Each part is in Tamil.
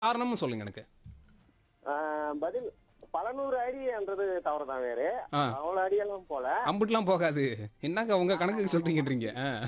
காரணமும் சொல்லுங்க எனக்கு ஆஹ் பதில் பல நூறு அடின்றது தவறுதான் வேறு ஆ. அவ்வளவு அடியெல்லாம் போல அம்புட்டுலாம் போகாது என்னங்க உங்க கணக்குக்கு சொல்றீங்கன்றீங்க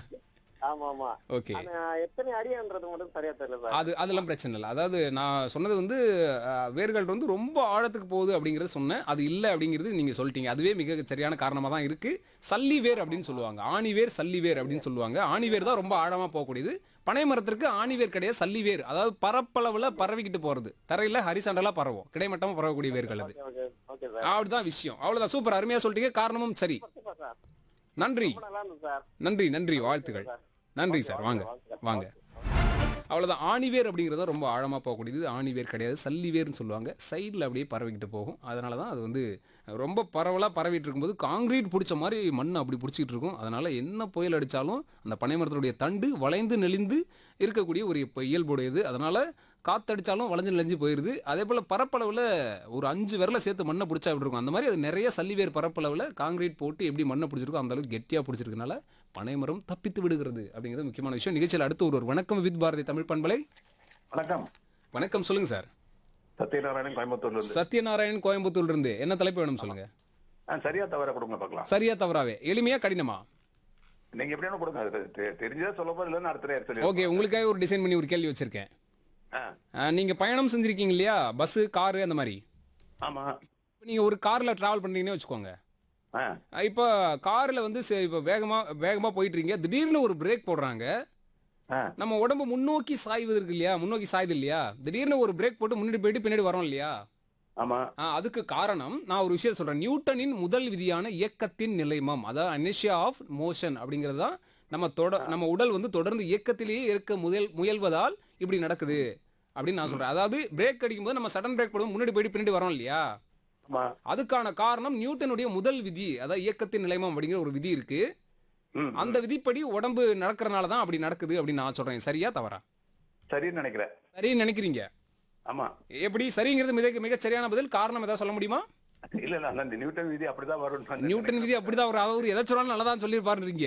ஆமா ஆமா ஓகே ஆனா எத்தனை அடின்றது மட்டும் சரியா தெரியல சார் அது அதெல்லாம் பிரச்சனை இல்லை அதாவது நான் சொன்னது வந்து அஹ், வேர்கள் வந்து ரொம்ப ஆழத்துக்கு போகுது அப்படிங்கறது சொன்னேன் அது இல்லை அப்படிங்கிறது நீங்க சொல்லிட்டீங்க அதுவே மிக சரியான காரணமா தான் இருக்கு சல்லி வேர் அப்படின்னு சொல்லுவாங்க ஆணி வேர் சல்லி வேர் அப்படின்னு சொல்லுவாங்க ஆணி வேர் தான் ரொம்ப ஆழமா போகக்கூடியது பனை மரத்திற்கு ஆணி வேர் கிடையாது சல்லி வேர் அதாவது பரப்பளவுல பரவிக்கிட்டு போறது தரையில ஹரிசாண்டலா பரவும் கிடைமட்டமா பரவக்கூடிய வேர்கள் அது ஓகே ஓகே சார் அப்படிதான் விஷயம் அவ்வளவுதான் சூப்பர் அருமையா சொல்லிட்டீங்க காரணமும் சரி சூப்பர் சார் நன்றி ரொம்ப நல்லா இருந்தது சார் நன்றி நன்றி வாழ்த்துக்கள் நன்றி சார் வாங்க வாங்க அவ்வளோதான் ஆணிவேர் அப்படிங்கிறத ரொம்ப ஆழமாக போகக்கூடியது ஆணிவேர் கிடையாது சல்லிவேர்னு சொல்லுவாங்க சைடில் அப்படியே பரவிக்கிட்டு போகும் அதனால தான் அது வந்து ரொம்ப பரவலாக பரவிட்டு இருக்கும்போது காங்கிரீட் பிடிச்ச மாதிரி மண் அப்படி பிடிச்சிக்கிட்டு இருக்கும் அதனால் என்ன புயல் அடித்தாலும் அந்த பனைமரத்தினுடைய தண்டு வளைந்து நெளிந்து இருக்கக்கூடிய ஒரு இப்போ இயல்புடையது அதனால் காத்தடிச்சாலும் வளைஞ்சு நெளிஞ்சு போயிடுது அதே போல் பரப்பளவில் ஒரு அஞ்சு விரலை சேர்த்து மண்ணை பிடிச்சா அப்படி இருக்கும் அந்த மாதிரி அது நிறைய சல்லிவேர் பரப்பளவில் காங்கிரீட் போட்டு எப்படி மண்ணை பிடிச்சிருக்கோ அந்த அளவுக்கு கெட்டியாக பிடிச்சிருக்கனால பனைமரம் தப்பித்து விடுகிறது அப்படிங்கிறது முக்கியமான விஷயம் நிகழ்ச்சியில் அடுத்து ஒரு ஒரு வணக்கம் வித் பாரதி தமிழ் பண்பலை வணக்கம் வணக்கம் சொல்லுங்க சார் சத்யநாராயணன் கோயம்புத்தூர்ல இருந்து சத்யநாராயணன் கோயம்புத்தூர்ல இருந்து என்ன தலைப்பு வேணும் சொல்லுங்க ஆ, சரியா தவிர கொடுங்க பார்க்கலாம் சரியா தவறாவே எளிமையா கடினமா நீங்க எப்படி வேணா கொடுங்க அது தெ- தெரிஞ்சதா சொல்ல போது இல்லைன்னு அடுத்த நேரம் சொல்லி ஓகே உங்களுக்காக ஒரு டிசைன் பண்ணி ஒரு கேள்வி வச்சிருக்கேன் ஆ, ஆ, நீங்க பயணம் செஞ்சிருக்கீங்க இல்லையா பஸ் காரு அந்த மாதிரி ஆமா இப்ப நீங்க ஒரு கார்ல டிராவல் பண்றீங்கன்னு வச்சுக்கோங்க ஆ, ஆ, இப்போ கார்ல வந்து சரி, இப்போ வேகமா வேகமா போயிட்டு இருக்கீங்க திடீர்னு ஒரு பிரேக் போடுறாங்க ஆ, நம்ம உடம்பு முன்னோக்கி சாய்வது இருக்கு இல்லையா முன்னோக்கி சாயுது இல்லையா திடீர்னு ஒரு பிரேக் போட்டு முன்னாடி போயிட்டு பின்னாடி வரோம் இல்லையா ஆமா ஆ, அதுக்கு காரணம் நான் ஒரு விஷயம் சொல்றேன் நியூட்டனின் முதல் விதியான இயக்கத்தின் நிலைமம் அதாவது அனிஷியா ஆஃப் மோஷன் அப்படிங்கிறது தான் நம்ம தொட நம்ம உடல் வந்து தொடர்ந்து இயக்கத்திலேயே இருக்க முயல் முயல்வதால் இப்படி நடக்குது அப்படின்னு நான் சொல்றேன் அதாவது பிரேக் அடிக்கும்போது நம்ம சடன் பிரேக் போடும் முன்னாடி போயிட்டு பின்னாடி வரோம் இல்லையா ஆமா அதுக்கான காரணம் நியூட்டனுடைய முதல் விதி அதாவது இயக்கத்தின் நிலைமம் அப்படிங்கிற ஒரு விதி இருக்கு ம் அந்த விதிப்படி உடம்பு நடக்கிறனால தான் அப்படி நடக்குது அப்படின்னு நான் சொல்றேன் சரியா தவறா சரின்னு நினைக்கிறேன் சரின்னு நினைக்கிறீங்க ஆமா எப்படி சரிங்கிறது மிக மிக சரியான பதில் காரணம் ஏதாவது சொல்ல முடியுமா இல்ல இல்ல அந்த நியூட்டன் விதி அப்படிதான் வரும்னு நியூட்டன் விதி அப்படிதான் அவர் அவர் எதை சொன்னாலும் நல்லா தான் சொல்லியிருப்பாருன்றீங்க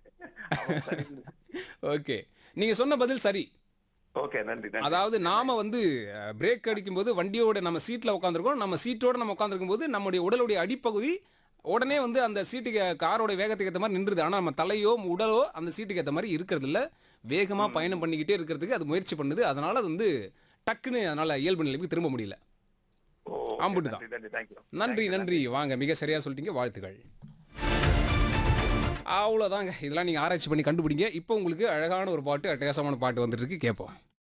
ஓகே நீங்க சொன்ன பதில் சரி ஓகே நன்றி நன்றி அதாவது நாம வந்து பிரேக் அடிக்கும்போது வண்டியோட நம்ம சீட்ல உட்காந்துருக்கோம் நம்ம சீட்டோட நம்ம உட்காந்துருக்கும் போது நம்முடைய உடலுடைய அடிப்பகுதி உடனே வந்து அந்த சீட்டுக்கு காரோட வேகத்துக்கு ஏற்ற மாதிரி நின்றுது ஆனா நம்ம தலையோ உடலோ அந்த சீட்டுக்கு ஏற்ற மாதிரி இருக்கிறது இல்ல வேகமா பயணம் பண்ணிக்கிட்டே இருக்கிறதுக்கு அது முயற்சி பண்ணுது அதனால அது வந்து டக்குன்னு அதனால இயல்பு நிலைக்கு திரும்ப முடியல ஓ, அம்புட்டு தான். நன்றி நன்றி தேங்க்யூ நன்றி நன்றி வாங்க மிக சரியா சொல்லிட்டீங்க வாழ்த்துக்கள் அவ்வளோதாங்க இதெல்லாம் நீங்கள் ஆராய்ச்சி பண்ணி கண்டுபிடிங்க இப்போ உங்களுக்கு அழகான ஒரு பாட்டு அட்டகாசமான பாட்டு வந்துட்டு இருக்கு கேட்போம்